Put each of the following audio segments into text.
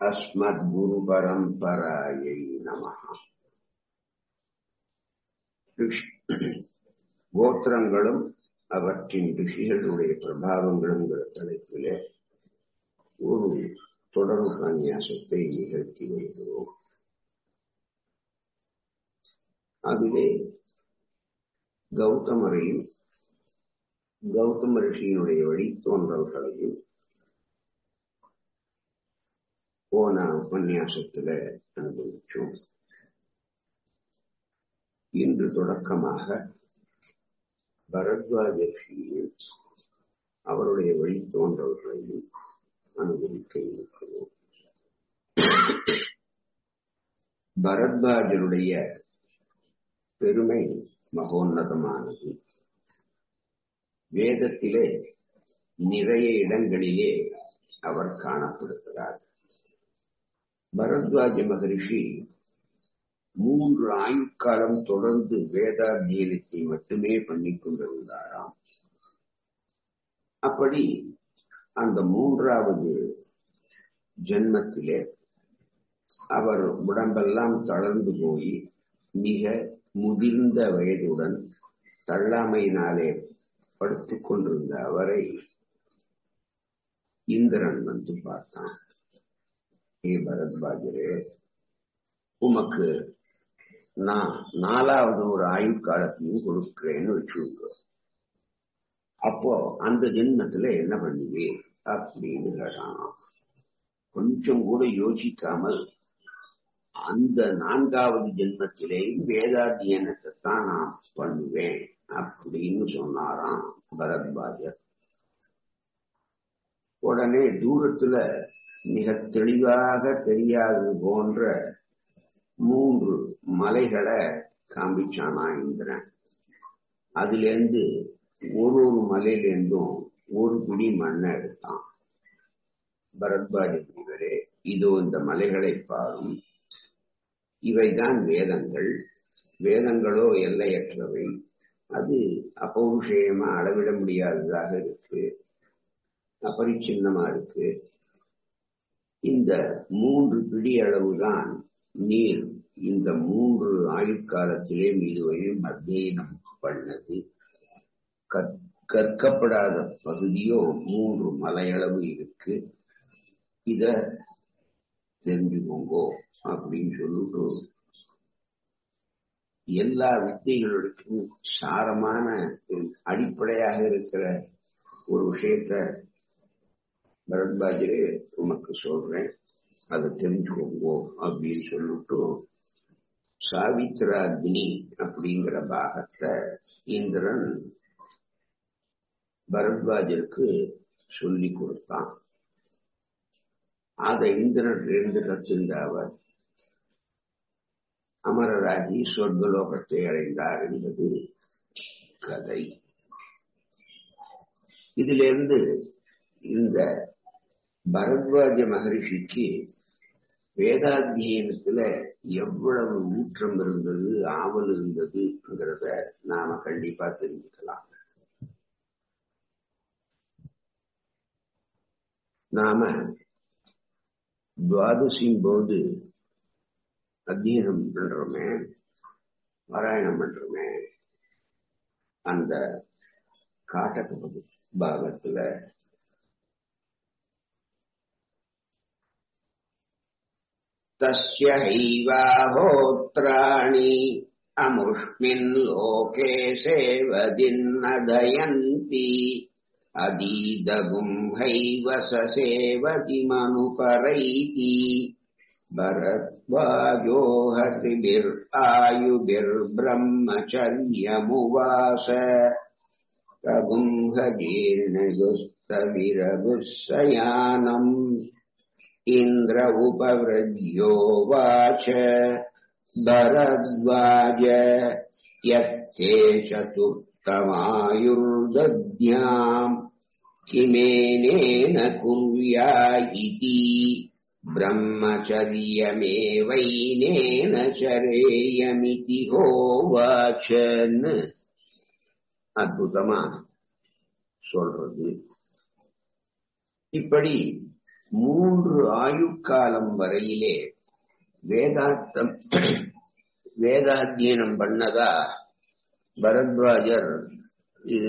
अस्मद्गुरुपरम्परायै नमः கோத்திரங்களும் அவற்றின் ரிஷிகளுடைய பிரபாவங்களுங்கிற தலைப்பிலே ஒரு தொடர் உபன்யாசத்தை நிகழ்த்தி வருகிறோம் அதிலே கௌதமரையும் கௌதம ரிஷியினுடைய வழித்தோன்றல்களையும் போன உபன்யாசத்துல அனுபவிச்சோம் இன்று தொடக்கமாக பரத்வாஜ ரிஷியையும் அவருடைய வழித்தோன்றல்களையும் அனுபவிக்க இருக்கிறோம் பரத்வாஜருடைய பெருமை மகோன்னதமானது வேதத்திலே நிறைய இடங்களிலே அவர் காணப்படுகிறார் பரத்வாஜ மகரிஷி மூன்று ஆயுட்காலம் தொடர்ந்து வேதாத்தியனத்தை மட்டுமே பண்ணிக் கொண்டிருந்தாராம் அப்படி அந்த மூன்றாவது ஜென்மத்திலே அவர் உடம்பெல்லாம் தளர்ந்து போய் மிக முதிர்ந்த வயதுடன் தள்ளாமையினாலே படுத்துக் கொண்டிருந்த அவரை இந்திரன் வந்து பார்த்தான் ஏ பரத்வாஜரே உமக்கு நான் நாலாவது ஒரு ஆயுட்காலத்தையும் கொடுக்கிறேன்னு வச்சுக்கோ அப்போ அந்த ஜென்மத்துல என்ன பண்ணுவேன் அப்படின்னு கேட்டான் கொஞ்சம் கூட யோசிக்காமல் அந்த நான்காவது ஜென்மத்திலேயும் வேதாத்தியனத்தை தான் நான் பண்ணுவேன் அப்படின்னு சொன்னாராம் பரத்வாஜர் உடனே தூரத்துல மிக தெளிவாக தெரியாது போன்ற மூன்று மலைகளை காமிச்சானா இந்திரன் அதிலேருந்து ஒரு ஒரு மலையிலேருந்தும் ஒரு பிடி மண்ணை எடுத்தான் பரத்வாஜ முனிவரே இதோ இந்த மலைகளை பாரும் இவைதான் வேதங்கள் வேதங்களோ எல்லையற்றவை அது அபௌருஷயமா அளவிட முடியாததாக இருக்கு அபரிச்சின்னமா இருக்கு இந்த மூன்று பிடி அளவுதான் நீர் இந்த மூன்று ஆயுட்காலத்திலே இதுவரையும் அத்தியனம் பண்ணது கற்கப்படாத பகுதியோ மூன்று மலையளவு இருக்கு இத தெரிஞ்சுக்கோங்கோ அப்படின்னு சொல்லிட்டு எல்லா வித்தைகளுக்கும் சாரமான அடிப்படையாக இருக்கிற ஒரு விஷயத்த பரத்வாஜரே உமக்கு சொல்றேன் அதை தெரிஞ்சுக்கோங்கோ அப்படின்னு சொல்லிட்டு சாவித்ராக்னி அப்படிங்கிற பாகத்தை இந்திரன் பரத்வாஜருக்கு சொல்லி கொடுத்தான் அதை இந்திரன் இருந்து கற்றிருந்த அவர் அமரராகி சொர்க்கலோகத்தை அடைந்தார் என்பது கதை இதிலிருந்து இந்த பரத்வாஜ மகரிஷிக்கு வேதாத்தியனத்துல எவ்வளவு ஊற்றம் இருந்தது ஆவல் இருந்ததுங்கிறத நாம கண்டிப்பா தெரிஞ்சுக்கலாம் நாம துவாதசியின் போது அத்தியனம் பண்றோமே பாராயணம் பண்றோமே அந்த காட்டக பாகத்துல तस्य हैवाहोत्राणि अमुष्मिन् लोके सेवदिन्नदयन्ति अदीदगुम् हैव स सेवतिमनुपरैति भरद्वाजो हतिभिर्आयुभिर्ब्रह्मचर्यमुवास कगुंहजीर्णगुस्तविरगुस्सयानम् इन्द्र उपवृद्योवाच भरद्वाज यत्ते चतुर्थमायुर्दध्याम् किमेनेन कुर्या इति ब्रह्मचर्यमेवैनेन चरेयमिति होवाचन् அற்புதமா சொல்றது இப்படி மூன்று ஆயுட்காலம் வரையிலே வேதாந்தம் வேதாத்தியனம் பண்ணதா பரத்வாஜர் இது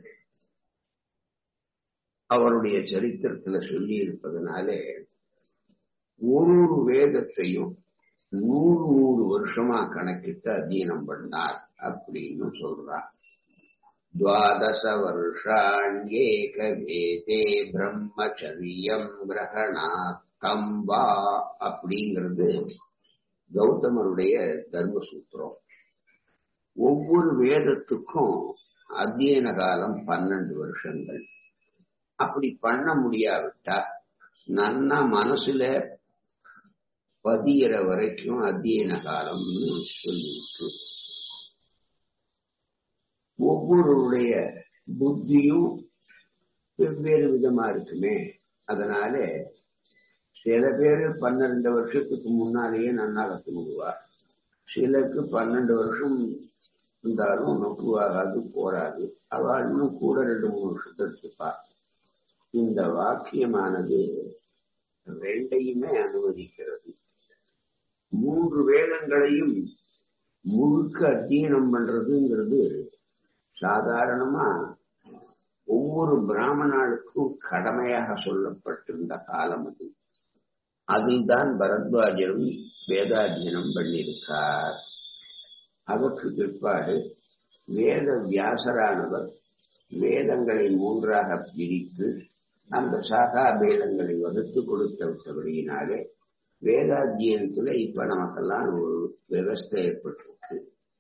அவருடைய சரித்திரத்துல சொல்லி இருப்பதனாலே ஒரு ஒரு வேதத்தையும் நூறு நூறு வருஷமா கணக்கிட்டு அத்தியனம் பண்ணார் அப்படின்னு சொல்றார் द्वादश वर्षाण्येक வேதே பிரம்மச்சரியம் கிரகணாத்தம் வா அப்படிங்கிறது கௌதமருடைய தர்மசூத்திரம் ஒவ்வொரு வேதத்துக்கும் அத்தியன காலம் பன்னெண்டு வருஷங்கள் அப்படி பண்ண முடியாவிட்டா நன்னா மனசுல பதியிற வரைக்கும் அத்தியன காலம்னு சொல்லிட்டு ஒவ்வொருடைய புத்தியும் வெவ்வேறு விதமா இருக்குமே அதனால சில பேரு பன்னெண்டு வருஷத்துக்கு முன்னாலேயே நன்னா கத்துக்குடுவார் சிலருக்கு பன்னெண்டு வருஷம் இருந்தாலும் நொக்குவாகாது போராது அவள் இன்னும் கூட ரெண்டு மூணு வருஷத்தை எடுத்துப்பா இந்த வாக்கியமானது ரெண்டையுமே அனுமதிக்கிறது மூன்று வேதங்களையும் முழுக்க அத்தியனம் பண்றதுங்கிறது சாதாரணமா ஒவ்வொரு பிராமணாளுக்கும் கடமையாக சொல்லப்பட்டிருந்த காலம் அது அதில்தான் பரத்வாஜரும் வேதாத்தியனம் பண்ணியிருக்கார் அதற்கு பிற்பாடு வேத வியாசரானவர் வேதங்களை மூன்றாக பிரித்து அந்த சாகா வேதங்களை வகுத்து கொடுத்து விட்டபடியினாலே வேதாத்தியனத்துல இப்ப நமக்கெல்லாம் ஒரு விவஸ்தை ஏற்பட்டிருக்கு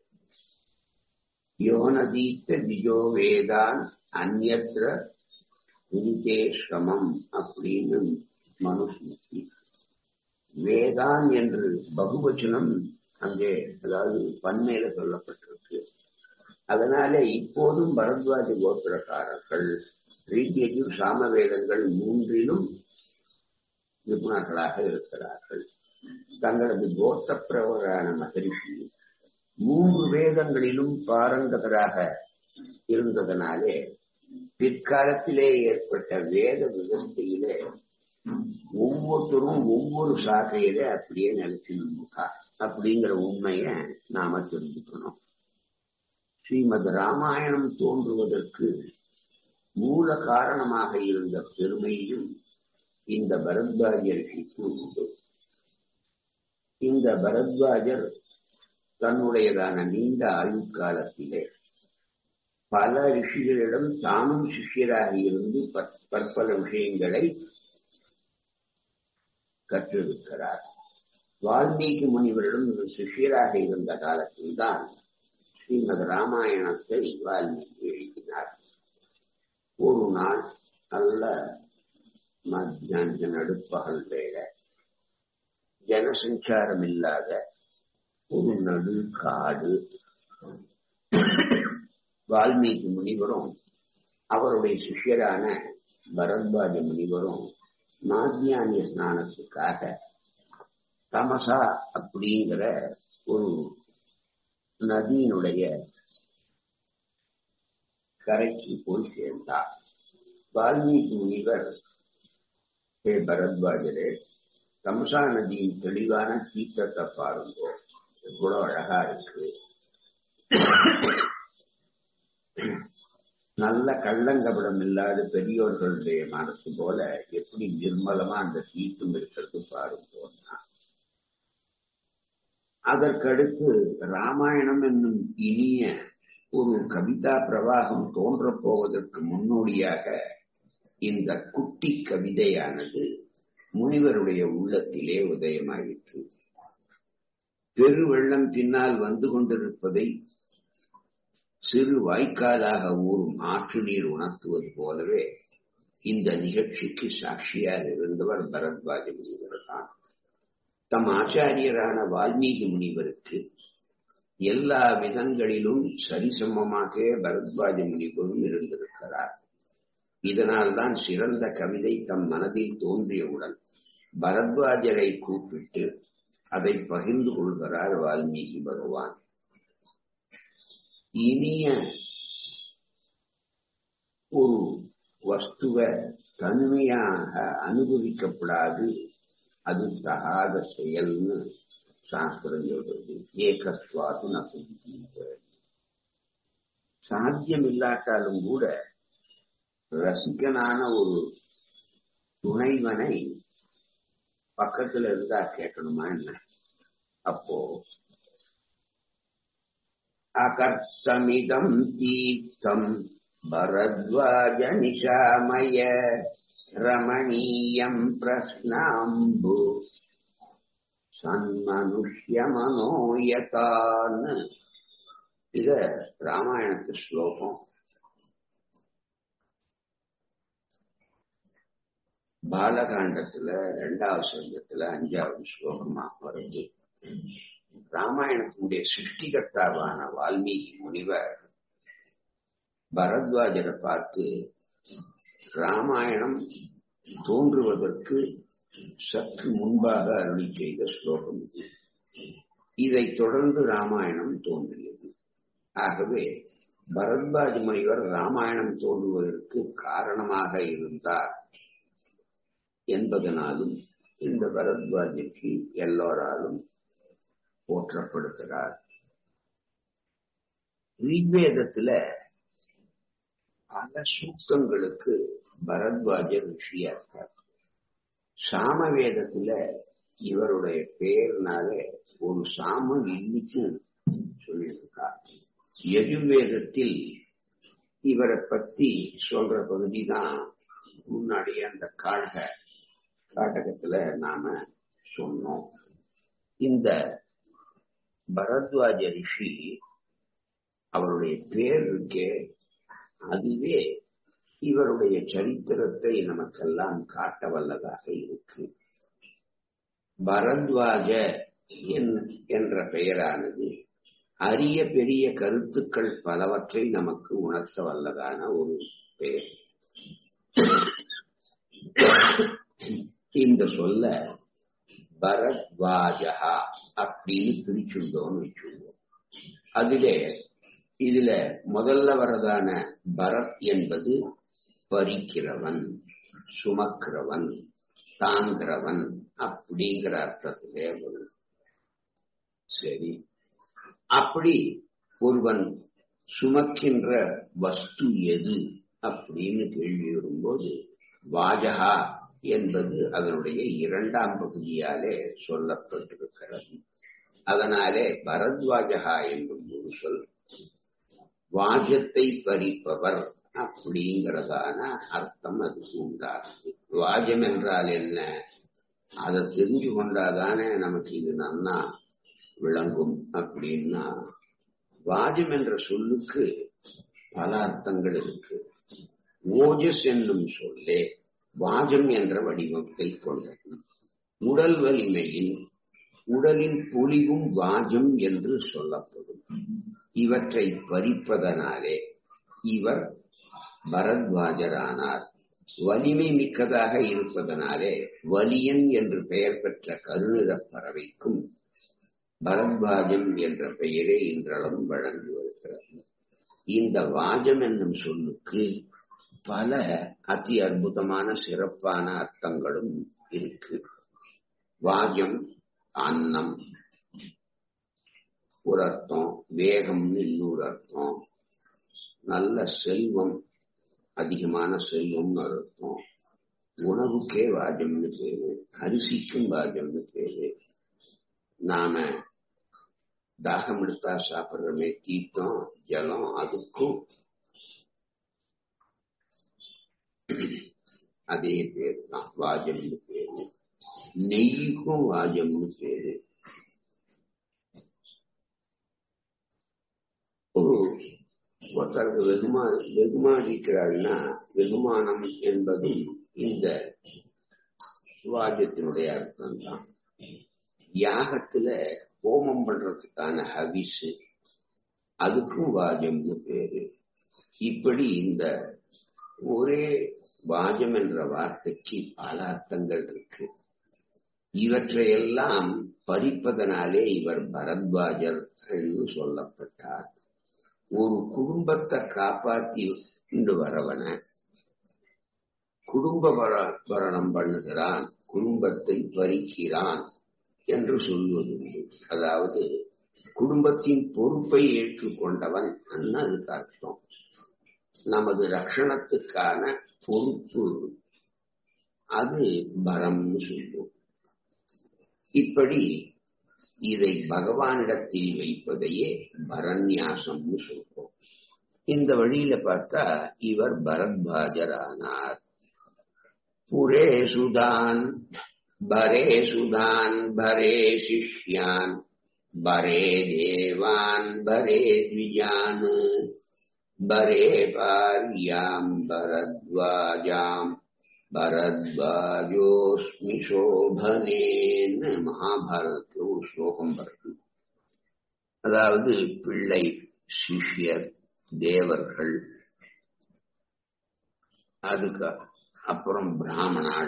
யோனதீத்த திஜோ வேதான் அந்நத்திர வினிதேஷ்கமம் அப்படின்னு மனுஸ்மிருதி வேதான் என்று பகுவச்சனம் அங்கே அதாவது பன்மையில சொல்லப்பட்டிருக்கு அதனால இப்போதும் பரத்வாஜ கோத்திரக்காரர்கள் ரீதியையும் சாம வேதங்கள் மூன்றிலும் நிபுணர்களாக இருக்கிறார்கள் தங்களது கோத்த பிரவரான மகரிஷி மூன்று வேதங்களிலும் பாரங்கதராக இருந்ததனாலே பிற்காலத்திலே ஏற்பட்ட வேத விவஸ்தையிலே ஒவ்வொருத்தரும் ஒவ்வொரு சாக்கையிலே அப்படியே நிலைச்சு நின்றுக்கா அப்படிங்கிற உண்மைய நாம தெரிஞ்சுக்கணும் ஸ்ரீமத் ராமாயணம் தோன்றுவதற்கு மூல காரணமாக இருந்த பெருமையும் இந்த பரத்வாஜருக்கு உண்டு இந்த பரத்வாஜர் தன்னுடையதான நீண்ட ஆயுட்காலத்திலே பல ரிஷிகளிடம் தானும் சிஷியராக இருந்து பற்பல விஷயங்களை கற்றிருக்கிறார் வால்மீகி முனிவரிடம் சிஷியராக இருந்த காலத்தில்தான் ஸ்ரீமத் ராமாயணத்தை வால்மீகி எழுதினார் ஒரு நாள் நல்ல மத்தியான நடுப்பகல் வேலை ஜனசஞ்சாரம் இல்லாத ஒரு நடு காடு வால்மீகி முனிவரும் அவருடைய சிஷ்யரான பரத்வாஜ முனிவரும் மாத்தியானிய ஸ்நானத்துக்காக தமசா அப்படிங்கிற ஒரு நதியினுடைய கரைக்கு போய் சேர்ந்தார் வால்மீகி முனிவர் ஹே பரத்வாஜரே தமசா நதியின் தெளிவான தீர்த்தத்தை பாருங்கோ எவ்வளவு அழகா இருக்கு நல்ல கள்ளங்கபடம் இல்லாத பெரியோர்களுடைய மனசு போல எப்படி நிர்மலமா அந்த தீர்த்தம் இருக்கிறது பாருங்கன்னா அதற்கடுத்து ராமாயணம் என்னும் இனிய ஒரு கவிதா பிரவாகம் தோன்றப் போவதற்கு முன்னோடியாக இந்த குட்டி கவிதையானது முனிவருடைய உள்ளத்திலே உதயமாயிற்று பெருவெள்ளம் பின்னால் வந்து கொண்டிருப்பதை சிறு வாய்க்காலாக ஊறும் ஆற்று நீர் உணர்த்துவது போலவே இந்த நிகழ்ச்சிக்கு சாட்சியாக இருந்தவர் பரத்வாஜ முனிவர் தான் தம் ஆச்சாரியரான வால்மீகி முனிவருக்கு எல்லா விதங்களிலும் சரிசமமாக பரத்வாஜ முனிவரும் இருந்திருக்கிறார் இதனால்தான் சிறந்த கவிதை தம் மனதில் தோன்றியவுடன் பரத்வாஜரை கூப்பிட்டு அதை பகிர்ந்து கொள்கிறார் வால்மீகி பகவான் இனிய ஒரு வஸ்துவ தனிமையாக அனுபவிக்கப்படாது அது தகாத செயல்னு சாஸ்திரம் சொல்றது ஏகஸ்வாது நசுங்க சாத்தியம் இல்லாட்டாலும் கூட ரசிகனான ஒரு துணைவனை பக்கத்துல இருந்தா கேட்கணுமா என்ன அப்போ அகர்த்தமிதம் தீர்த்தம் பரத்வாஜ நிஷாமய ரமணீயம் பிரஸ்னாம்பு சன்மனுஷ்யமனோயதான்னு இத ராமாயணத்து ஸ்லோகம் பாலகாண்டத்துல ரெண்டாவது சங்கத்துல அஞ்சாவது ஸ்லோகமா வருது ராமாயணத்தினுடைய சிருஷ்டிகர்த்தாவான வால்மீகி முனிவர் பரத்வாஜரை பார்த்து ராமாயணம் தோன்றுவதற்கு சற்று முன்பாக அருளி செய்த ஸ்லோகம் இது இதை தொடர்ந்து ராமாயணம் தோன்றியது ஆகவே பரத்வாஜ முனிவர் ராமாயணம் தோன்றுவதற்கு காரணமாக இருந்தார் என்பதனாலும் இந்த பரத்வாஜுக்கு எல்லோராலும் போற்றப்படுகிறார் ரிக்வேதத்துல பல சூக்தங்களுக்கு பரத்வாஜ ரிஷியா இருக்கார் சாமவேதத்துல இவருடைய பெயர்னால ஒரு சாமம் இன்னைக்கும் சொல்லியிருக்கார் எஜுர்வேதத்தில் இவரை பத்தி சொல்ற பகுதி தான் முன்னாடி அந்த காடக காட்டகத்துல நாம சொன்னோம் இந்த பரத்வாஜ ரிஷி அவருடைய பேர் இருக்கே அதுவே இவருடைய சரித்திரத்தை நமக்கெல்லாம் காட்ட வல்லதாக இருக்கு பரத்வாஜ என்ற பெயரானது அரிய பெரிய கருத்துக்கள் பலவற்றை நமக்கு உணர்த்த வல்லதான ஒரு பெயர் இந்த சொல்ல பரத்வாஜா அப்படின்னு பிரிச்சுள்ளோம்னு வச்சுள்ளோம் அதிலே இதுல முதல்ல வரதான பரத் என்பது பறிக்கிறவன் சுமக்கிறவன் தாங்கிறவன் அப்படிங்கிற அர்த்தத்திலே வரும் சரி அப்படி ஒருவன் சுமக்கின்ற வஸ்து எது அப்படின்னு கேள்வி வரும்போது வாஜகா என்பது அதனுடைய இரண்டாம் பகுதியாலே சொல்லப்பட்டிருக்கிறது அதனாலே பரத்வாஜகா என்னும் ஒரு சொல் வாஜத்தை பறிப்பவர் அப்படிங்கிறதான அர்த்தம் அதுக்கு உண்டாகுது வாஜம் என்றால் என்ன அதை தெரிஞ்சு கொண்டாதானே நமக்கு இது நன்னா விளங்கும் அப்படின்னா வாஜம் என்ற சொல்லுக்கு பல அர்த்தங்கள் இருக்கு ஓஜஸ் என்னும் சொல்லே வாஜம் என்ற வடிவத்தை கொண்டது உடல் வலிமையில் உடலின் பொலிவும் வாஜம் என்று சொல்லப்படும் இவற்றை பறிப்பதனாலே இவர் பரத்வாஜரானார் வலிமை மிக்கதாக இருப்பதனாலே வலியன் என்று பெயர் பெற்ற கருநிறப் பறவைக்கும் பரத்வாஜம் என்ற பெயரே இன்றளவும் வழங்கி வருகிறது இந்த வாஜம் என்னும் சொல்லுக்கு பல அதி அற்புதமான சிறப்பான அர்த்தங்களும் இருக்கு வாஜம் அன்னம் ஒரு அர்த்தம் வேகம்னு இன்னொரு அர்த்தம் நல்ல செல்வம் அதிகமான செல்வம்னு ஒரு அர்த்தம் உணவுக்கே வாஜம்னு பேரு அரிசிக்கும் வாஜம்னு பேரு நாம தாகம் எடுத்தா சாப்பிடுறமே தீர்த்தம் ஜலம் அதுக்கும் அதே பேர் தான் வாஜம்னு பேரு நெய்யுக்கும் வாஜம்னு பேரு ஒரு ஒருத்தருக்கு வெகுமா வெகுமானிக்கிறாள்னா வெகுமானம் என்பதும் இந்த வாஜத்தினுடைய அர்த்தம் தான் யாகத்துல ஹோமம் பண்றதுக்கான ஹவிசு அதுக்கும் வாஜம்னு பேரு இப்படி இந்த ஒரே வாஜம் என்ற வார்த்தைக்கு பல அர்த்தங்கள் இருக்கு இவற்றையெல்லாம் பறிப்பதனாலே இவர் பரத்வாஜர் என்று சொல்லப்பட்டார் ஒரு குடும்பத்தை காப்பாத்தி கொண்டு வரவன குடும்ப வர- வரணம் பண்ணுகிறான் குடும்பத்தை பறிக்கிறான் என்று சொல்வதுண்டு அதாவது குடும்பத்தின் பொறுப்பை ஏற்றுக்கொண்டவன் அன்னு அதுக்கு அர்த்தம் நமது ரட்சணத்துக்கான பொறுப்பு அது பரம்னு சொல்லுவோம் இப்படி இதை பகவானிடத்தில் வைப்பதையே பரநியாசம்னு சொல்றோம் இந்த வழியில பார்த்தா இவர் பரத்வாஜரானார் புரே சுதான் பரே சுதான் பரே சிஷ்யான் பரே தேவான் பரே த்விஜான் பரே பாரியாம் பரத்வாஜாம் பரத்வாஜோஸ்மி சோபனேன்னு மகாபாரதத்துல ஒரு ஸ்லோகம் வருது அதாவது பிள்ளை சிஷ்யர் தேவர்கள் அதுக்கு அப்புறம் பிராமணாள்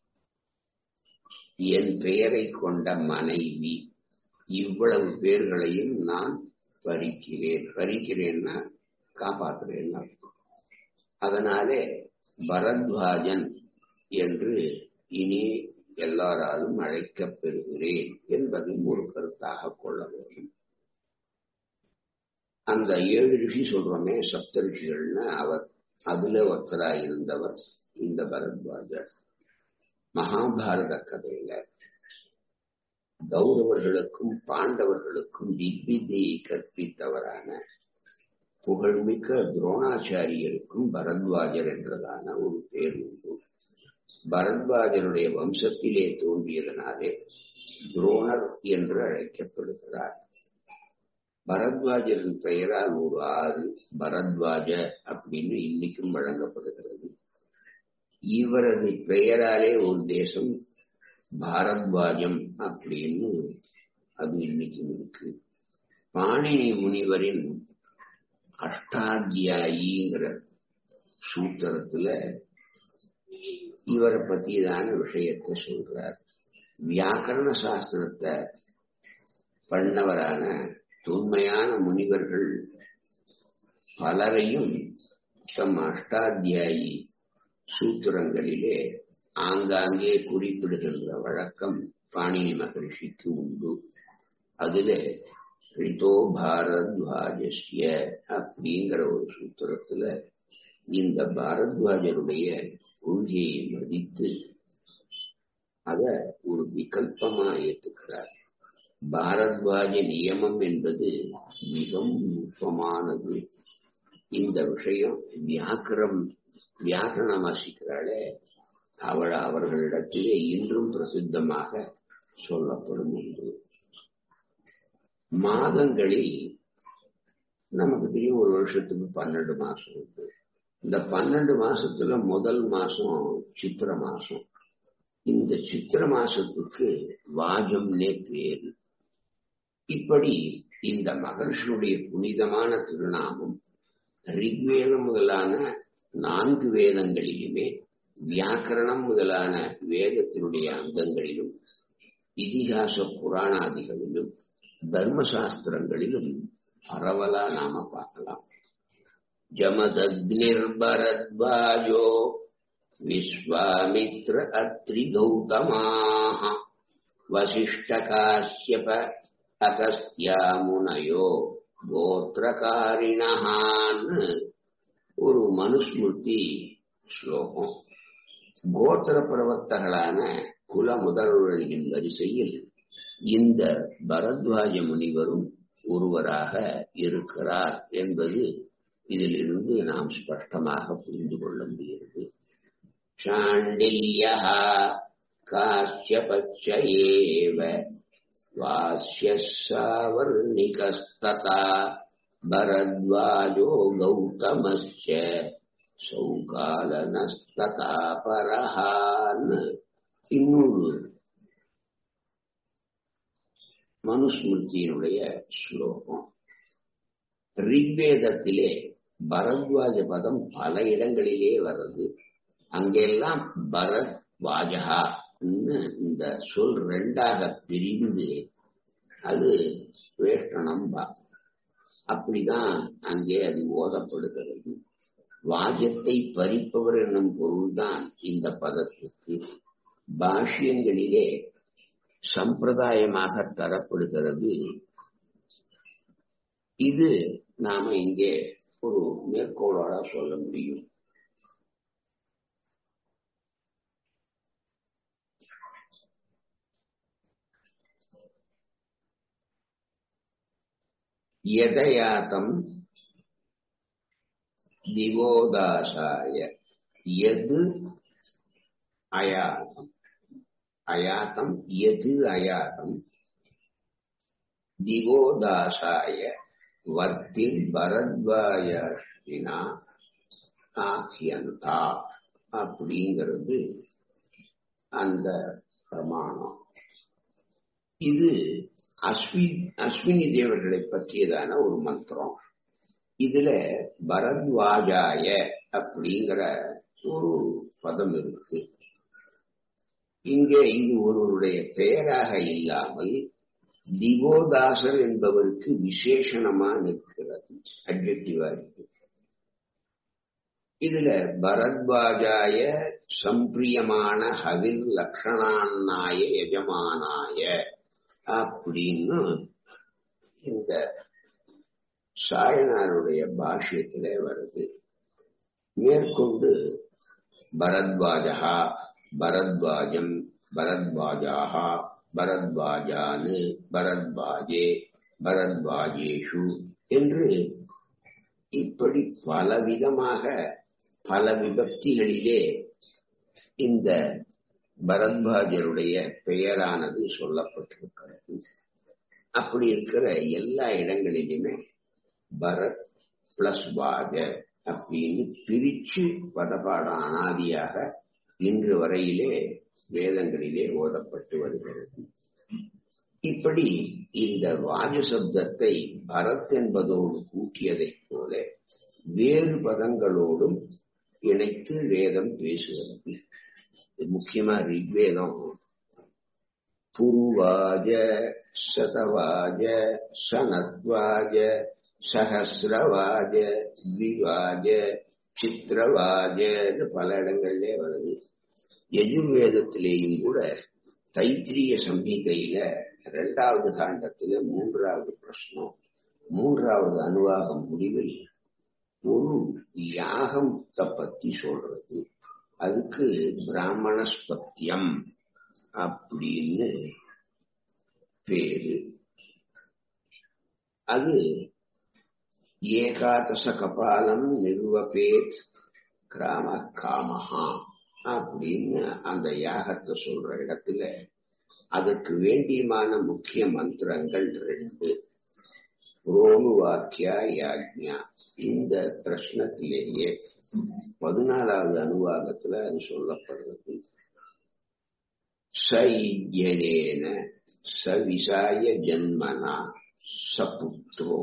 என் பெயரை கொண்ட மனைவி இவ்வளவு பேர்களையும் நான் பறிக்கிறேன் பறிக்கிறேன்னா காப்பாற்றுறேன் அர்த்தம். அதனாலே பரத்வாஜன் என்று இனி எல்லாராலும் அழைக்கப் பெறுகிறேன் என்பதும் ஒரு கருத்தாக கொள்ள வேண்டும் அந்த ஏழு ரிஷி சொல்றோமே சப்த ரிஷிகள்னு அவர் அதுல ஒருத்தராக இருந்தவர் இந்த பரத்வாஜர் மகாபாரத கதையில கௌரவர்களுக்கும் பாண்டவர்களுக்கும் திவ்விதியை கற்பித்தவரான புகழ்மிக்க துரோணாச்சாரியருக்கும் பரத்வாஜர் என்றதான ஒரு பேர் உண்டு பரத்வாஜருடைய வம்சத்திலே தோன்றியதனாலே துரோணர் என்று அழைக்கப்படுகிறார் பரத்வாஜரின் பெயரால் ஒரு ஆறு பரத்வாஜ அப்படின்னு இன்னைக்கும் வழங்கப்படுகிறது இவரது பெயராலே ஒரு தேசம் பாரத்வாஜம் அப்படின்னு அது இன்னைக்கும் இருக்கு பாணினி முனிவரின் அஷ்டாத்தியாயிங்கிற சூத்திரத்துல இவரை பத்தியதான விஷயத்தை சொல்றார் வியாக்கரண சாஸ்திரத்தை பண்ணவரான தொன்மையான முனிவர்கள் பலரையும் தம் அஷ்டாத்தியாயி சூத்திரங்களிலே ஆங்காங்கே குறிப்பிடுகின்ற வழக்கம் பாணினி மகரிஷிக்கு உண்டு அதுல ரிதோ பாரத்வாஜஸ்ய அப்படிங்கிற ஒரு சூத்திரத்துல இந்த பாரத்வாஜருடைய கொள்கையை மதித்து அத ஒரு விகல்பமா ஏத்துக்கிறார் பாரத்வாஜ நியமம் என்பது மிகவும் நுட்பமானது இந்த விஷயம் வியாக்கரம் வியாக்கரணம் வாசிக்கிறாளே அவள் அவர்களிடத்திலே இன்றும் பிரசித்தமாக சொல்லப்படும் ஒன்று மாதங்களில் நமக்கு தெரியும் ஒரு வருஷத்துக்கு பன்னெண்டு மாசம் இருக்கு இந்த பன்னெண்டு மாசத்துல முதல் மாசம் சித்திர மாசம் இந்த சித்திர மாசத்துக்கு வாஜம்னே பேரு இப்படி இந்த மகர்ஷனுடைய புனிதமான திருநாமம் ரிக்வேதம் முதலான நான்கு வேதங்களிலுமே வியாக்கரணம் முதலான வேதத்தினுடைய அங்கங்களிலும் இதிகாச புராணாதிகளிலும் தர்மசாஸ்திரங்களிலும் பரவலா நாம பார்க்கலாம் ஜமதக்னிர்பரத்வாஜோ விஸ்வாமித்ர அத்ரி கௌதமாக வசிஷ்ட காசியப அகஸ்தியாமுனையோ கோத்திரகாரிணஹான்னு ஒரு மனுஸ்மிருதி ஸ்லோகம் கோத்திர பிரவர்த்தகளான குல முதல்வர்களின் வரிசையில் இந்த பரத்வாஜ முனிவரும் ஒருவராக இருக்கிறார் என்பது இதிலிருந்து நாம் ஸ்பஷ்டமாக புரிந்து கொள்ள முடிகிறது சாண்டில்யா காஷ்யபச்ச ஏவ வாஸ்யசாவர்ணிகஸ்ததா பரத்வாஜோ கௌதமஸ்ச சௌகாலனஸ்ததா பரஹான்னு இன்னொரு மனுஸ்மிருதியினுடைய ஸ்லோகம் ரிக்வேதத்திலே பரத்வாஜ பதம் பல இடங்களிலே வருது அங்கெல்லாம் பரத் வாஜகா இந்த சொல் ரெண்டாக பிரிந்து அது வேஷ்டனம் பா அப்படிதான் அங்கே அது ஓதப்படுகிறது வாஜத்தை பறிப்பவர் என்னும் பொருள்தான் இந்த பதத்துக்கு பாஷ்யங்களிலே சம்பிரதாயமாக தரப்படுகிறது இது நாம இங்கே ஒரு மேற்கோளோட சொல்ல முடியும் யதயாத்தம் திவோதாசாய எது அயாத்தம் அயாத்தம் எது அயாத்தம் திவோதாசாய வர்த்தில் பரத்வாயினா ஆக்கியந்தா அப்படிங்கிறது அந்த பிரமாணம் இது அஸ்வி அஸ்வினி தேவர்களை பற்றியதான ஒரு மந்திரம் இதுல பரத்வாஜாய அப்படிங்கிற ஒரு பதம் இருக்கு இங்கே இது ஒருவருடைய பெயராக இல்லாமல் திவோதாசர் என்பவருக்கு விசேஷணமா நிற்கிறது அட்ஜெக்டிவா இருக்கு இதுல பரத்வாஜாய சம்பிரியமான ஹவில் லக்ஷணான்னாய எஜமானாய அப்படின்னு இந்த சாயனாருடைய பாஷ்யத்திலே வருது மேற்கொண்டு பரத்வாஜா பரத்வாஜம் பரத்வாஜாகா பரத்வாஜானு பரத்வாஜே பரத்வாஜேஷு என்று இப்படி பலவிதமாக பல விபக்திகளிலே இந்த பரத்வாஜருடைய பெயரானது சொல்லப்பட்டிருக்கிறது அப்படி இருக்கிற எல்லா இடங்களிலுமே பரத் பிளஸ் வாஜ அப்படின்னு பிரிச்சு பதப்பாடம் அனாதியாக இன்று வரையிலே வேதங்களிலே ஓதப்பட்டு வருகிறது இப்படி இந்த வாஜ சப்தத்தை பரத் என்பதோடு கூட்டியதைப் போல வேறு பதங்களோடும் இணைத்து வேதம் பேசுகிறது முக்கியமா ரிக்வேதம் புருவாஜ சதவாஜ சனத்வாஜ சஹசிரவாஜ த்விவாஜ சித்திரவாஜன்னு பல இடங்கள்லே வருது எஜுர்வேதத்திலேயும் கூட தைத்திரிய சம்ஹிதையில இரண்டாவது காண்டத்துல மூன்றாவது பிரஷ்னம் மூன்றாவது அனுவாகம் முடிவில் ஒரு யாகத்தை பத்தி சொல்றது அதுக்கு பிராமணஸ்பத்தியம் அப்படின்னு பேரு அது ஏகாதச கபாலம் நிர்வபேத் கிராம காமஹா அப்படின்னு அந்த யாகத்தை சொல்ற இடத்துல அதற்கு வேண்டியமான முக்கிய மந்திரங்கள் ரெண்டு ரோமு வாக்கியா யாஜ்ஞா இந்த பிரஷ்னத்திலேயே பதினாலாவது அனுவாகத்துல அது சொல்லப்படுறது சைஜனேன சவிசாய ஜன்மனா சபுத்ரோ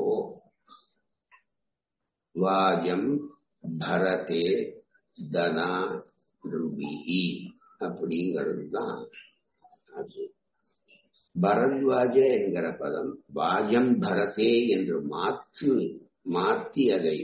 வாஜம் பரதே தனா ருபிஹி அப்படிங்கிறது தான் அது பரத்வாஜ என்கிற பதம் வாஜம் பரதே என்று மாற்று மாற்றி அதை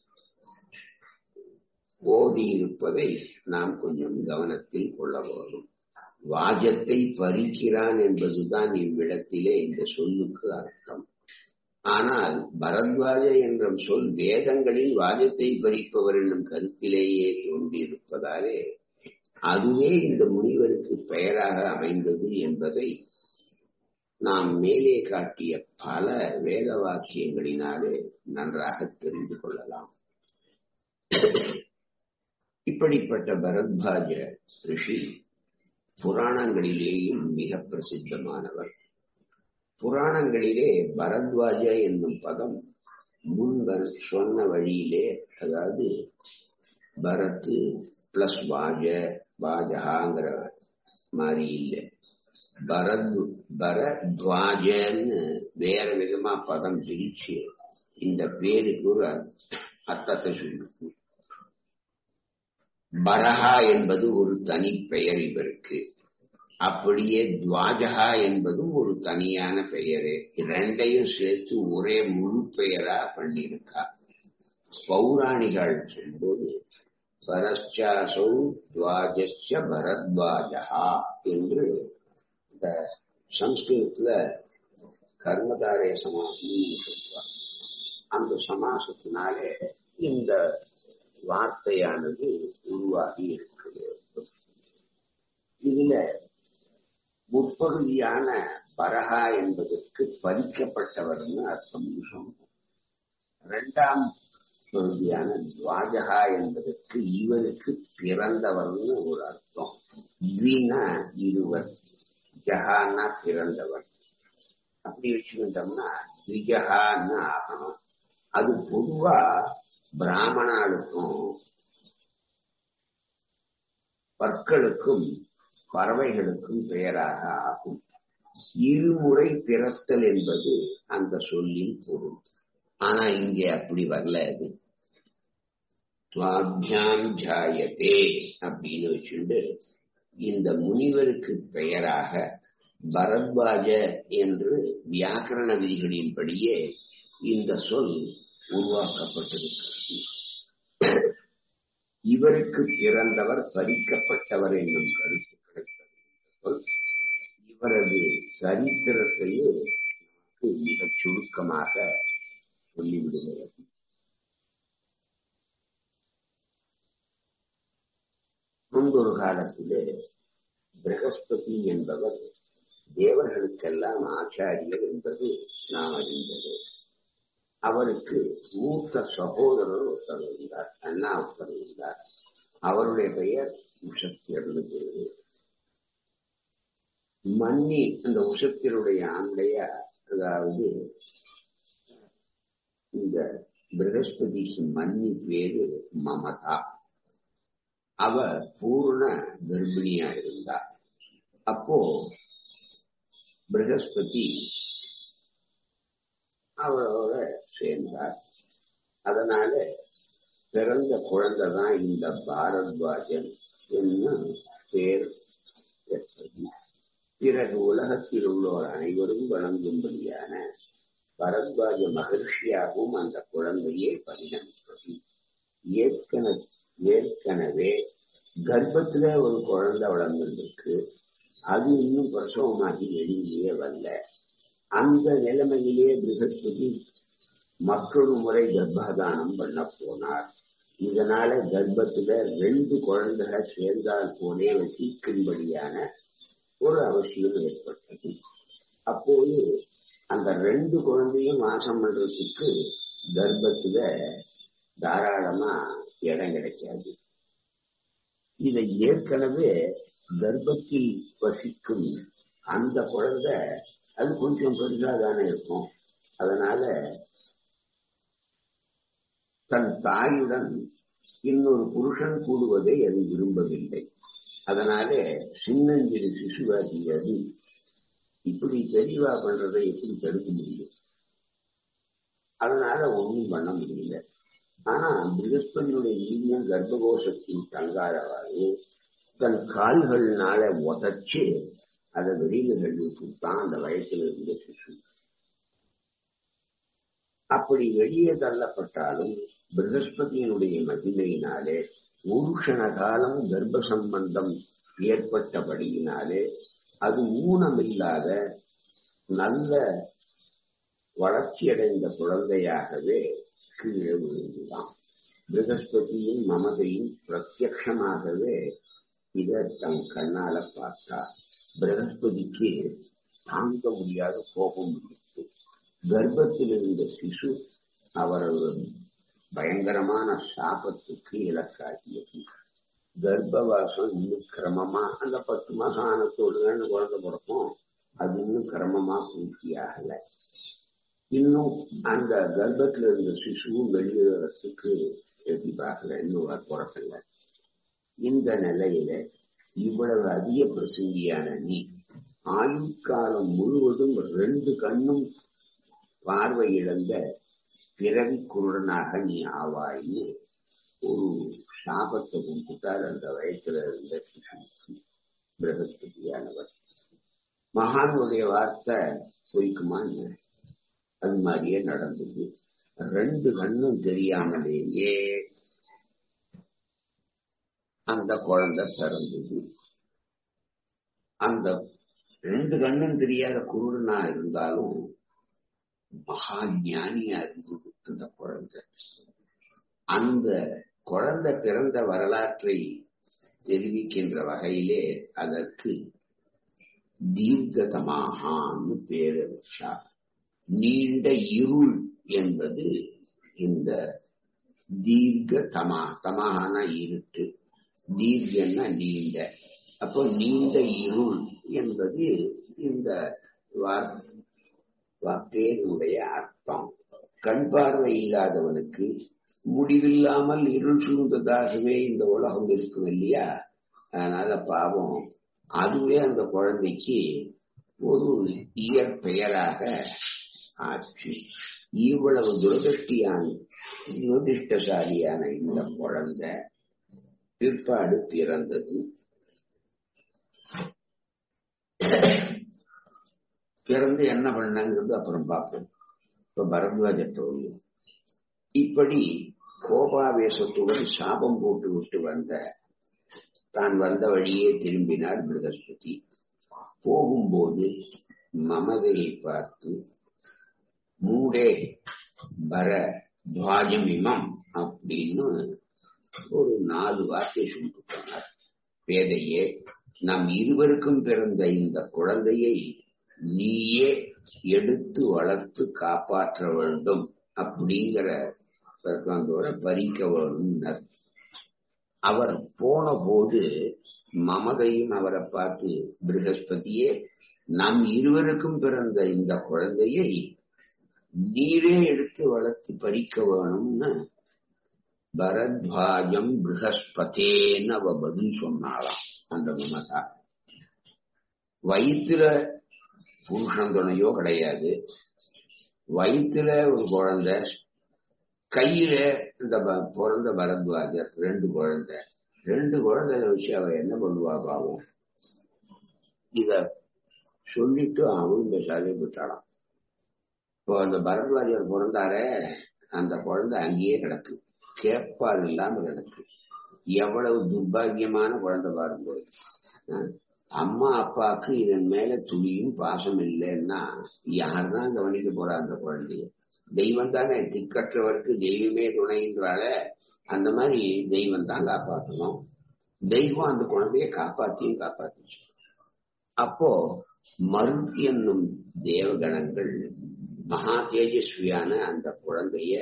ஓதி இருப்பதை நாம் கொஞ்சம் கவனத்தில் கொள்ள வேண்டும் வாஜத்தை பறிக்கிறான் என்பதுதான் இவ்விடத்திலே இந்த சொல்லுக்கு அர்த்தம் ஆனால் பரத்வாஜ என்ற சொல் வேதங்களில் வாஜத்தை பறிப்பவர் என்னும் கருத்திலேயே தோன்றியிருப்பதாலே அதுவே இந்த முனிவருக்கு பெயராக அமைந்தது என்பதை நாம் மேலே காட்டிய பல வேத வாக்கியங்களினாலே நன்றாக தெரிந்து கொள்ளலாம் இப்படிப்பட்ட பரத்வாஜ ரிஷி புராணங்களிலேயும் மிக பிரசித்தமானவர் புராணங்களிலே பரத்வாஜ என்னும் பதம் முன்வர் சொன்ன வழியிலே அதாவது பரத்து பிளஸ் வாஜ வாஜகாங்கிற மாதிரி இல்லை பரத் பரத்வாஜன்னு வேற விதமா பதம் பிரிச்சு இந்த பேருக்கு ஒரு அர்த்தத்தை சொல்லுது பரஹா என்பது ஒரு தனி பெயர் இவருக்கு அப்படியே துவாஜகா என்பதும் ஒரு தனியான பெயரு இரண்டையும் சேர்த்து ஒரே முழு பெயரா பண்ணியிருக்கா பௌராணிகள் சொல்லும்போது பரஸ்சாசௌ துவாஜஸ்ய பரத்வாஜா என்று இந்த சம்ஸ்கிருதத்துல கர்மதாரய சமாசம் சொல்றாங்க அந்த சமாசத்தினாலே இந்த வார்த்தையானது உருவாகி இருக்கிறது இதுல முற்பகுதியான பரஹா என்பதற்கு பறிக்கப்பட்டவர்னு அர்த்தம் சொன்னோம் இரண்டாம் பகுதியான துவாஜகா என்பதற்கு இவருக்கு பிறந்தவர்னு ஒரு அர்த்தம் இவினா இருவர் ஜஹான்னா பிறந்தவர் அப்படி வச்சுக்கிட்டோம்னா திஜகான்னு ஆகணும் அது பொதுவா பிராமணாளுக்கும் பற்களுக்கும் பறவைகளுக்கும் பெயராக ஆகும் இருமுறை பிறத்தல் என்பது அந்த சொல்லின் பொருள் ஆனா இங்கே அப்படி வரல அது சுவாபியாம் ஜாயத்தே அப்படின்னு வச்சுட்டு இந்த முனிவருக்கு பெயராக பரத்வாஜ என்று வியாக்கரண விதிகளின்படியே இந்த சொல் உருவாக்கப்பட்டிருக்கிறது இவருக்கு பிறந்தவர் பறிக்கப்பட்டவர் என்னும் கருத்து கிடைத்தது இவரது சரித்திரத்தையே நமக்கு மிகச் சுருக்கமாக சொல்லிவிடுகிறது முன்பொரு காலத்திலே பிரகஸ்பதி என்பவர் தேவர்களுக்கெல்லாம் ஆச்சாரியர் என்பது நாம் அறிந்தது அவருக்கு மூத்த சகோதரர் ஒருத்தர் இருந்தார் அண்ணா ஒருத்தர் இருந்தார் அவருடைய பெயர் உஷத்தியர்னு பேரு மன்னி அந்த உஷத்தியருடைய ஆண்டைய அதாவது இந்த பிரகஸ்பதிக்கு மன்னி பேரு மமதா அவ பூர்ண கர்ப்பிணியா இருந்தா அப்போ பிரகஸ்பதி அவரோட சேர்ந்தார் அதனால பிறந்த குழந்தை தான் இந்த பாரத்வாஜன் என்ன பேர் பெற்றது பிறகு உலகத்தில் உள்ளோர் அனைவரும் வணங்கும்படியான பரத்வாஜ மகிழ்ச்சியாகவும் அந்த குழந்தையே பரிணமித்தது ஏற்கனவே ஏற்கனவே கர்ப்பத்துல ஒரு குழந்தை வளர்ந்துருக்கு அது இன்னும் பிரசவமாகி வெளியிலேயே வரல அந்த நிலைமையிலே பிருகஸ்பதி மற்றொரு முறை கர்ப்பதானம் பண்ண போனார் இதனால கர்ப்பத்துல ரெண்டு குழந்தைகள் சேர்ந்தால் போலே வசிக்கும்படியான ஒரு அவசியம் ஏற்பட்டது அப்போது அந்த ரெண்டு குழந்தையும் வாசம் பண்றதுக்கு கர்ப்பத்துல தாராளமா இடம் கிடைக்காது இதை ஏற்கனவே கர்ப்பத்தில் வசிக்கும் அந்த குழந்தை அது கொஞ்சம் பெருசா தானே இருக்கும் அதனால தன் தாயுடன் இன்னொரு புருஷன் கூடுவதை அது விரும்பவில்லை அதனால சின்னஞ்சிறு சிசுவாகி அது இப்படி தெளிவா பண்றதை எப்படி தடுக்க முடியும் அதனால ஒன்றும் பண்ண முடியல ஆனா பிருகஸ்பதியுடைய ஈவியம் கர்ப்பகோஷத்தில் தங்காதவாறு தன் கால்கள்னால உதச்சு அதை வெளியில தள்ளிவிட்டுத்தான் அந்த வயசுல இருந்த சிசு அப்படி வெளியே தள்ளப்பட்டாலும் பிரகஸ்பதியினுடைய மகிமையினாலே ஒரு க்ஷண காலம் கர்ப்ப சம்பந்தம் ஏற்பட்டபடியினாலே அது ஊனமில்லாத நல்ல வளர்ச்சியடைந்த குழந்தையாகவே கீழே விழுந்துதான் பிரகஸ்பதியும் மமதையும் பிரத்யமாகவே இதை தன் கண்ணால பார்த்தா பிரகஸ்பதிக்கு தாங்க முடியாத கோபம் இருந்துச்சு கர்ப்பத்தில் இருந்த சிசு அவரது பயங்கரமான சாபத்துக்கு இலக்காகியது கர்ப்பவாசம் இன்னும் கிரமமா அந்த பத்து மாசம் ஆனத்தோடு தான் குழந்தை பிறக்கும் அது இன்னும் கிரமமா பூர்த்தி ஆகல இன்னும் அந்த கர்ப்பத்துல இருந்த சிசுவும் வெளியேறத்துக்கு எப்படி பார்க்கல இன்னும் பிறக்கல இந்த நிலையில இவ்வளவு அதிக பிரசங்கியான நீ ஆயுட்காலம் முழுவதும் ரெண்டு கண்ணும் பார்வை இழந்த பிறவி குருடனாக நீ ஆவாயின்னு ஒரு சாபத்தை கொடுத்துட்டார் அந்த வயசுல இருந்த சிசுக்கு பிரகஸ்பதியானவர் மகானுடைய வார்த்தை பொய்க்குமா அது மாதிரியே நடந்தது ரெண்டு கண்ணும் தெரியாமலேயே அந்த குழந்தை பிறந்தது அந்த ரெண்டு கண்ணும் தெரியாத குருடனா இருந்தாலும் மகா ஞானியா இருந்தது அந்த குழந்தை அந்த குழந்தை பிறந்த வரலாற்றை தெரிவிக்கின்ற வகையிலே அதற்கு தீர்க்கதமாகான்னு பேரு வச்சா நீண்ட இருள் என்பது இந்த தீர்க்க தமா தமாகான இருட்டு தீர்க்கன்னா நீண்ட அப்போ நீண்ட இருள் என்பது இந்த வார்த்தையினுடைய அர்த்தம் கண் பார்வை இல்லாதவனுக்கு முடிவில்லாமல் இருள் சூழ்ந்ததாகவே இந்த உலகம் இருக்கும் இல்லையா அதனால பாவம் அதுவே அந்த குழந்தைக்கு ஒரு இயற்பெயராக ஆச்சு இவ்வளவு துரதிருஷ்டியான துரதிருஷ்டசாலியான இந்த குழந்தை பிற்பாடு பிறந்தது பிறந்து என்ன பண்ணங்கிறது அப்புறம் பார்ப்போம் இப்ப பரத்வாஜ தோல்வி இப்படி கோபாவேசத்துடன் சாபம் போட்டு விட்டு வந்த தான் வந்த வழியே திரும்பினார் பிரகஸ்பதி போகும்போது மமதையை பார்த்து மூடே பர துவாஜம் இமம் அப்படின்னு ஒரு நாலு வார்த்தை சொல்லிட்டு போனார் பேதையே நம் இருவருக்கும் பிறந்த இந்த குழந்தையை நீயே எடுத்து வளர்த்து காப்பாற்ற வேண்டும் அப்படிங்கிற சர்க்காந்தோட பறிக்க வேணும்னர் அவர் போன போது மமதையும் அவரை பார்த்து பிரகஸ்பதியே நம் இருவருக்கும் பிறந்த இந்த குழந்தையை நீரே எடுத்து வளர்த்து பறிக்க வேணும்னு பரத்வாஜம் பிரகஸ்பதேன்னு அவ பதில் சொன்னாளாம் அந்த மமதா வயிற்றுல புருஷன் துணையோ கிடையாது வயிற்றுல ஒரு குழந்தை கையில இந்த பிறந்த பரத்வாஜர் ரெண்டு குழந்தை ரெண்டு குழந்தைய வச்சு அவ என்ன பண்ணுவா பாவம் இத சொல்லிட்டு அவன் பேசாதே விட்டாளாம் இப்போ அந்த பரத்வாஜர் பிறந்தாரே அந்த குழந்தை அங்கேயே கிடக்கு கேப்பால் இல்லாம கிடக்கு எவ்வளவு துர்பாகியமான குழந்தை பாரும்போது அம்மா அப்பாவுக்கு இதன் மேல துளியும் பாசம் இல்லைன்னா யார்தான் கவனிக்க போறா அந்த குழந்தைய தெய்வம் தானே திக்கற்றவருக்கு தெய்வமே துணைன்றால அந்த மாதிரி தெய்வம் தான் காப்பாற்றணும் தெய்வம் அந்த குழந்தைய காப்பாத்தியும் காப்பாத்துச்சு அப்போ மருத்தி என்னும் தேவகணங்கள் மகா தேஜஸ்வியான அந்த குழந்தைய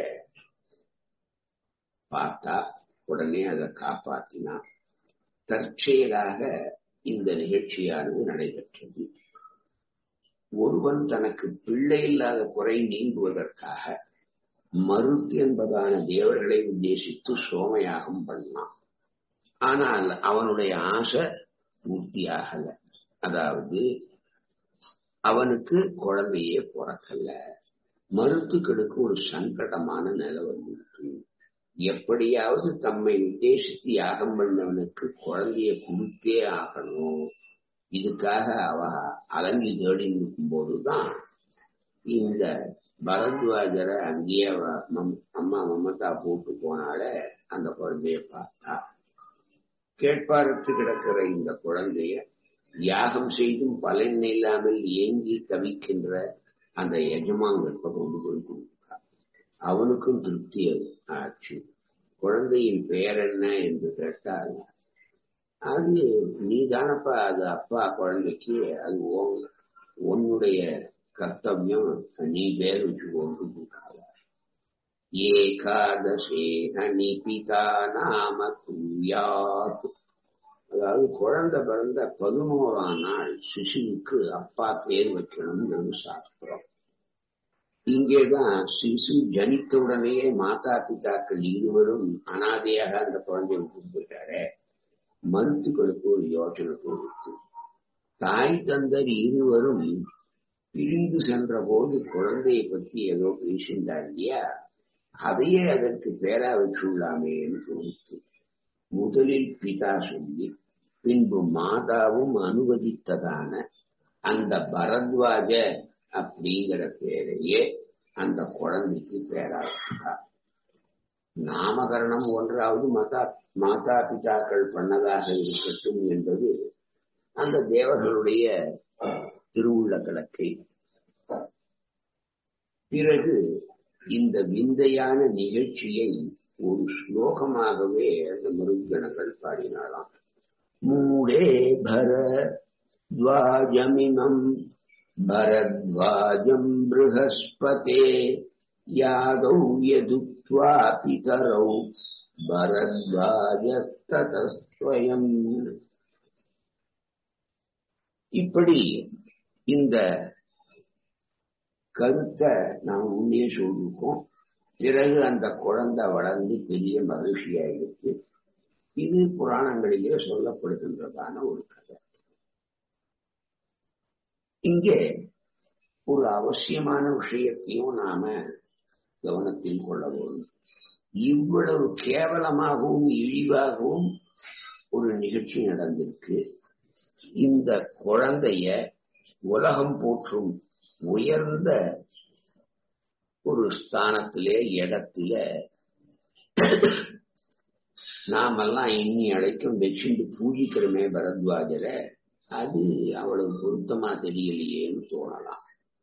பார்த்தா உடனே அதை காப்பாத்தினா தற்செயலாக இந்த நிகழ்ச்சியானது நடைபெற்றது ஒருவன் தனக்கு பிள்ளை இல்லாத குறை நீங்குவதற்காக மருத்து என்பதான தேவர்களை உத்தேசித்து சோமயாகம் பண்ணான் ஆனால் அவனுடைய ஆசை பூர்த்தியாகல அதாவது அவனுக்கு குழந்தையே பிறக்கல மருத்துக்களுக்கு ஒரு சங்கடமான நிலை வந்துருக்கு எப்படியாவது தம்மை உத்தேசித்து யாகம் பண்ணவனுக்கு குழந்தைய கொடுத்தே ஆகணும் இதுக்காக அவ அலங்கி தேடி நிற்கும் போதுதான் இந்த பரத்வாஜரை அங்கேயே அம்மா மமதா போட்டு போனால அந்த குழந்தைய பார்த்தா கேட்பாரத்து கிடக்கிற இந்த குழந்தைய யாகம் செய்தும் பலன் இல்லாமல் ஏங்கி தவிக்கின்ற அந்த எஜமான்கிட்ட கொண்டு போய் கொடுத்தார் அவனுக்கும் திருப்தி ஆச்சு குழந்தையின் பெயர் என்ன என்று கேட்டால் அது நீ தானப்பா அது அப்பா குழந்தைக்கு அது உன்னுடைய கர்த்தவியம் நீ பேர் வச்சு கொண்டு கொடுக்காத ஏகாதசே ஹனி பிதா நாம குயாத் அதாவது குழந்தை பிறந்த பதினோராம் நாள் சிசுவுக்கு அப்பா பேர் வைக்கணும்னு சாஸ்திரம் இங்கேதான் சிசு ஜனித்த உடனேயே மாதா பிதாக்கள் இருவரும் அனாதையாக அந்த குழந்தைய விட்டு போயிட்டாரே மருத்துக்களுக்கு ஒரு யோசனை கொடுத்து தாய் தந்தர் இருவரும் பிரிந்து சென்ற போது குழந்தையை பத்தி ஏதோ பேசியிருந்தார் இல்லையா அதையே அதற்கு பேரா வச்சுள்ளாமேன்னு தோணுத்து முதலில் பிதா சொல்லி பின்பு மாதாவும் அனுமதித்ததான அந்த பரத்வாஜ அப்படிங்கிற பேரையே அந்த குழந்தைக்கு பேராக நாமகரணம் ஒன்றாவது மாதா மாதா பிதாக்கள் பண்ணதாக இருக்கட்டும் என்பது அந்த தேவர்களுடைய திருவுள்ள கணக்கை பிறகு இந்த விந்தையான நிகழ்ச்சியை ஒரு ஸ்லோகமாகவே அந்த மருங்கணங்கள் பாடினாலாம் மூடே பர துவாஜமிமம் பரத்வாஜம் ப்ருஹஸ்பதே யாதௌ யதுக்வா பிதரௌ பரத்வாஜஸ்ததஸ்வயம் இப்படி இந்த கருத்தை நாம் முன்னே சொல்லிருக்கோம் பிறகு அந்த குழந்தை வளர்ந்து பெரிய மகிழ்ச்சியாயிருக்கு இது புராணங்களிலே சொல்லப்படுகின்றதான ஒரு கதை இங்கே ஒரு அவசியமான விஷயத்தையும் நாம கவனத்தில் கொள்ள வேண்டும் இவ்வளவு கேவலமாகவும் இழிவாகவும் ஒரு நிகழ்ச்சி நடந்திருக்கு இந்த குழந்தைய உலகம் போற்றும் உயர்ந்த ஒரு ஸ்தானத்திலே இடத்துல நாமெல்லாம் இன்னி அழைக்கும் வச்சுட்டு பூஜிக்கிறோமே பரத்வாஜரை அது அவ்வளவு பொருத்தமா தெரியலையேன்னு தோணலாம்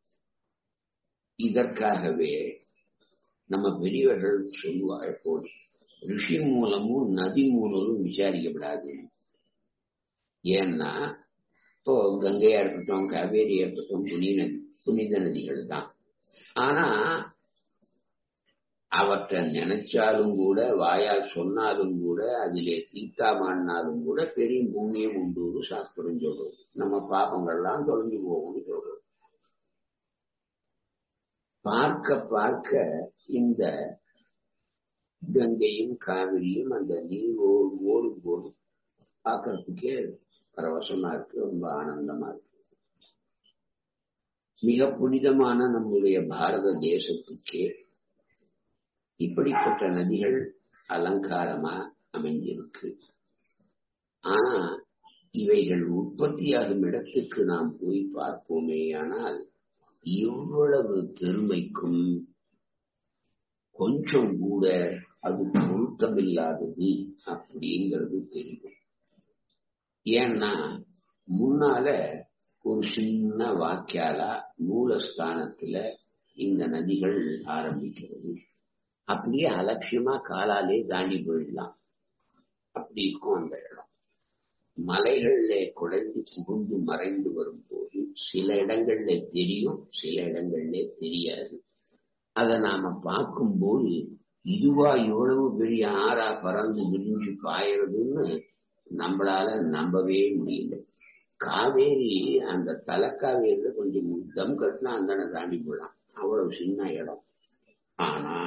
இதற்காகவே நம்ம பெரியவர்கள் சொல்லுவாங்க போது ரிஷி மூலமும் நதி மூலமும் விசாரிக்கப்படாது ஏன்னா இப்போ கங்கையா இருக்கட்டும் காவேரியா இருக்கட்டும் புனித நதி புனித நதிகள் தான் ஆனா அவற்றை நினைச்சாலும் கூட வாயால் சொன்னாலும் கூட அதிலே தீர்த்தாமானாலும் கூட பெரிய பூமியம் உண்டு சாஸ்திரம் சொல்றது நம்ம பாப்பங்கள்லாம் தொலைஞ்சு போகும்னு சொல்றது பார்க்க பார்க்க இந்த கங்கையும் காவிரியும் அந்த நீர் ஓடும் போது பார்க்கறதுக்கே பரவசமா இருக்கு ரொம்ப ஆனந்தமா இருக்கு மிக புனிதமான நம்முடைய பாரத தேசத்துக்கே இப்படிப்பட்ட நதிகள் அலங்காரமா அமைஞ்சிருக்கு ஆனா இவைகள் உற்பத்தியாகும் இடத்துக்கு நாம் போய் பார்ப்போமே ஆனால் இவ்வளவு பெருமைக்கும் கொஞ்சம் கூட அது பொருத்தமில்லாதது அப்படிங்கிறது தெரியும் ஏன்னா முன்னால ஒரு சின்ன வாக்கியாலா மூலஸ்தானத்துல இந்த நதிகள் ஆரம்பிக்கிறது அப்படியே அலட்சியமா காலாலே தாண்டி போயிடலாம் அப்படி இருக்கும் அந்த இடம் மலைகள்ல குழந்தை புகுந்து மறைந்து வரும்போது சில இடங்கள்ல தெரியும் சில இடங்கள்ல தெரியாது அதை நாம பார்க்கும்போது இதுவா எவ்வளவு பெரிய ஆறா பறந்து விரிஞ்சு பாயறதுன்னு நம்மளால நம்பவே முடியல காவேரி அந்த தலைக்காவேரியில கொஞ்சம் தம் கட்டினா அந்த தாண்டி போடலாம் அவ்வளவு சின்ன இடம் ஆனா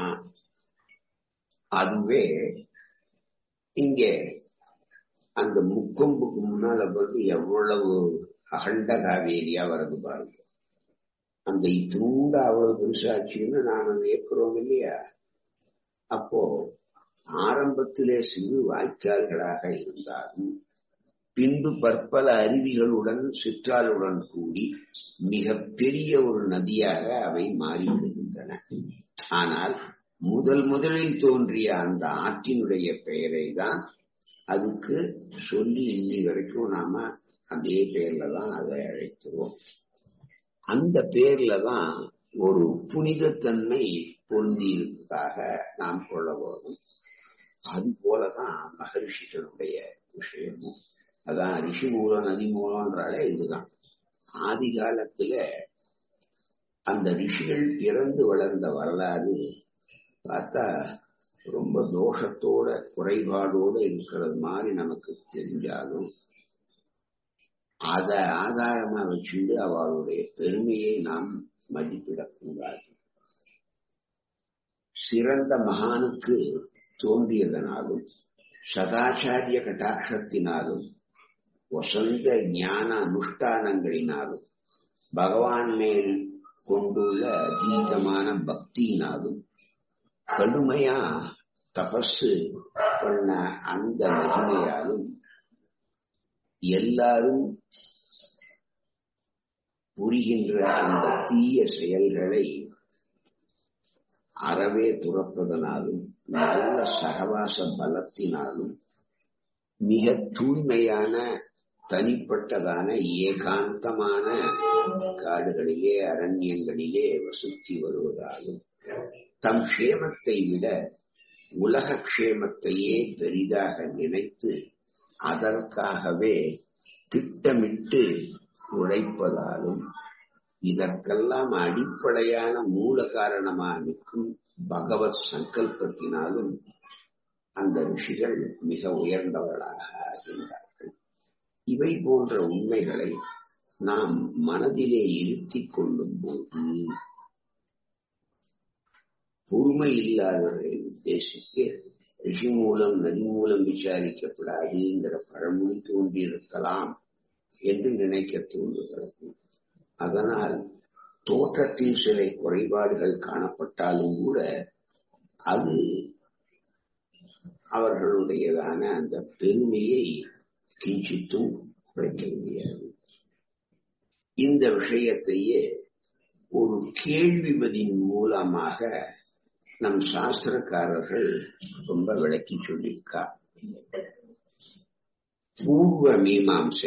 அதுவே இங்கே அந்த முக்கொம்புக்கு முன்னால வந்து எவ்வளவு அகண்ட காவேரியா வருது பாருங்க அந்த இத்தூண்ட அவ்வளவு பெருசாச்சுன்னு நாம வியக்கிறோம் இல்லையா அப்போ ஆரம்பத்திலே சிறு வாய்க்கால்களாக இருந்தாலும் பின்பு பற்பல அருவிகளுடன் சிற்றாலுடன் கூடி மிக பெரிய ஒரு நதியாக அவை மாறிவிடுகின்றன ஆனால் முதல் முதலில் தோன்றிய அந்த ஆற்றினுடைய பெயரை தான் அதுக்கு சொல்லி இன்னி வரைக்கும் நாம அதே பேர்ல தான் அதை அழைக்கிறோம் அந்த பேர்ல தான் ஒரு புனிதத்தன்மை பொருந்தி இருப்பதாக நாம் கொள்ள வேண்டும் அது போலதான் மகரிஷிகளுடைய விஷயமும் அதான் ரிஷி மூலம் நதி மூலம்ன்றாலே இதுதான் ஆதி காலத்துல அந்த ரிஷிகள் பிறந்து வளர்ந்த வரலாறு பார்த்தா ரொம்ப தோஷத்தோட குறைபாடோட இருக்கிறது மாதிரி நமக்கு தெரிஞ்சாலும் அதை ஆதாரமா வச்சுட்டு அவளுடைய பெருமையை நாம் மதிப்பிடக்கூடாது சிறந்த மகானுக்கு தோன்றியதனாலும் சதாச்சாரிய கட்டாட்சத்தினாலும் வசந்த ஞான அனுஷ்டானங்களினாலும் பகவான் மேல் கொண்டுள்ள அதீதமான பக்தியினாலும் கடுமையா தபசு பண்ண அந்த மகிமையாலும் எல்லாரும் புரிகின்ற அந்த தீய செயல்களை அறவே துறப்பதனாலும் நல்ல சகவாச பலத்தினாலும் மிக தூய்மையான தனிப்பட்டதான ஏகாந்தமான காடுகளிலே அரண்யங்களிலே வசித்து வருவதாலும் தம் க்ஷேமத்தை விட உலக க்ஷேமத்தையே பெரிதாக நினைத்து அதற்காகவே திட்டமிட்டு உழைப்பதாலும் இதற்கெல்லாம் அடிப்படையான மூல காரணமாக நிற்கும் பகவத் சங்கல்பத்தினாலும் அந்த ரிஷிகள் மிக உயர்ந்தவர்களாக ஆகின்றார்கள் இவை போன்ற உண்மைகளை நாம் மனதிலே இருத்திக் கொள்ளும் போது பொறுமை இல்லாதவர்களை உத்தேசித்து ரிஷி மூலம் நதி மூலம் விசாரிக்கப்படாதுங்கிற பழமொழி தோன்றியிருக்கலாம் என்று நினைக்க தோன்றுகிறது அதனால் தோற்றத்தில் சில குறைபாடுகள் காணப்பட்டாலும் கூட அது அவர்களுடையதான அந்த பெருமையை கிஞ்சித்தும் குறைக்க முடியாது இந்த விஷயத்தையே ஒரு கேள்விபதின் மூலமாக நம் சாஸ்திரக்காரர்கள் ரொம்ப விளக்கி சொல்லியிருக்கா பூர்வ மீமாம்ச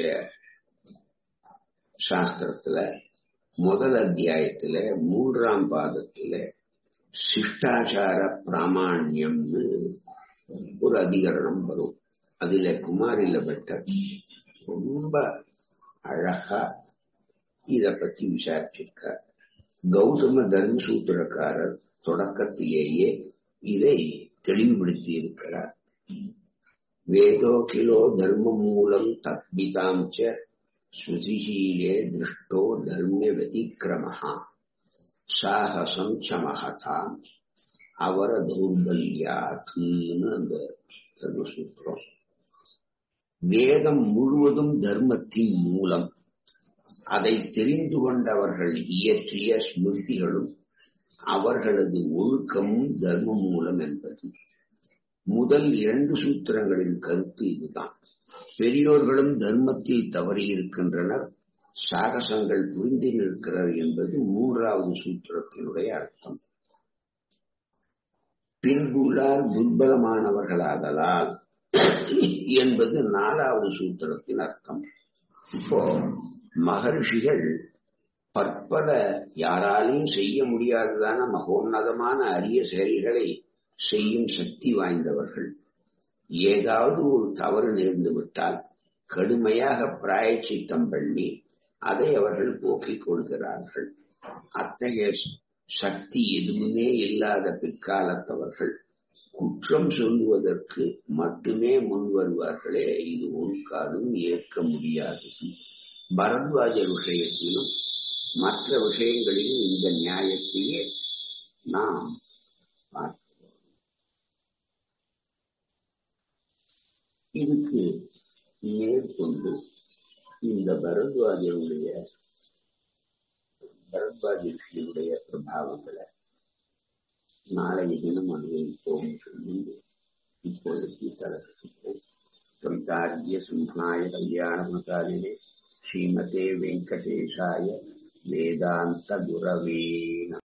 சாஸ்திரத்துல முதல் அத்தியாயத்துல மூன்றாம் பாதத்துல சிஷ்டாச்சார பிராமாண்யம்னு ஒரு அதிகரணம் வரும் அதுல குமாரில பட்டர் ரொம்ப அழகா இத பத்தி விசாரிச்சிருக்கார் கௌதம தர்மசூத்திரக்காரர் தொடக்கத்திலேயே இதை தெளிவுபடுத்தி இருக்கிறார் வேதோ கிலோ தர்ம மூலம் தத்பிதாம் ச சுதிஷீலே திருஷ்டோ தர்மிய வதிக்கிரமஹா சாகசம் ச மகதாம் அவர தௌர்பல்யாத்துன்னு அந்த தர்மசூத்திரம் வேதம் முழுவதும் தர்மத்தின் மூலம் அதை தெரிந்து கொண்டவர்கள் இயற்றிய ஸ்மிருதிகளும் அவர்களது ஒழுக்கமும் தர்ம மூலம் என்பது முதல் இரண்டு சூத்திரங்களின் கருத்து இதுதான் பெரியோர்களும் தர்மத்தில் தவறியிருக்கின்றனர் சாகசங்கள் புரிந்து நிற்கிறார் என்பது மூன்றாவது சூத்திரத்தினுடைய அர்த்தம் பின்புள்ளார் துர்பலமானவர்களாதலால் என்பது நாலாவது சூத்திரத்தின் அர்த்தம் இப்போ மகர்ஷிகள் பற்பல யாராலையும் செய்ய முடியாததான மகோன்னதமான அரிய செயல்களை செய்யும் சக்தி வாய்ந்தவர்கள் ஏதாவது ஒரு தவறு நேர்ந்து விட்டால் கடுமையாக பிராயச்சித்தம் பண்ணி அதை அவர்கள் போக்கிக் கொள்கிறார்கள் அத்தகைய சக்தி எதுவுமே இல்லாத பிற்காலத்தவர்கள் குற்றம் சொல்லுவதற்கு மட்டுமே முன் வருவார்களே இது ஒரு காலம் ஏற்க முடியாதது பரத்வாஜர் விஷயத்திலும் மற்ற விஷயங்களிலும் இந்த நியாயத்தையே நாம் பார்க்கிறோம் இதுக்கு மேற்கொண்டு இந்த பரத்வாஜருடைய பரத்வாஜருடைய பிரபாவங்களை நாளைய தினம் அனுபவிப்போம் சொல்லி இப்பொழுது தலசிப்போம் சந்தாரிய சிம்ஹாய கல்யாணமகாலினே ஸ்ரீமதே வெங்கடேஷாய வேதாந்த குரவே நம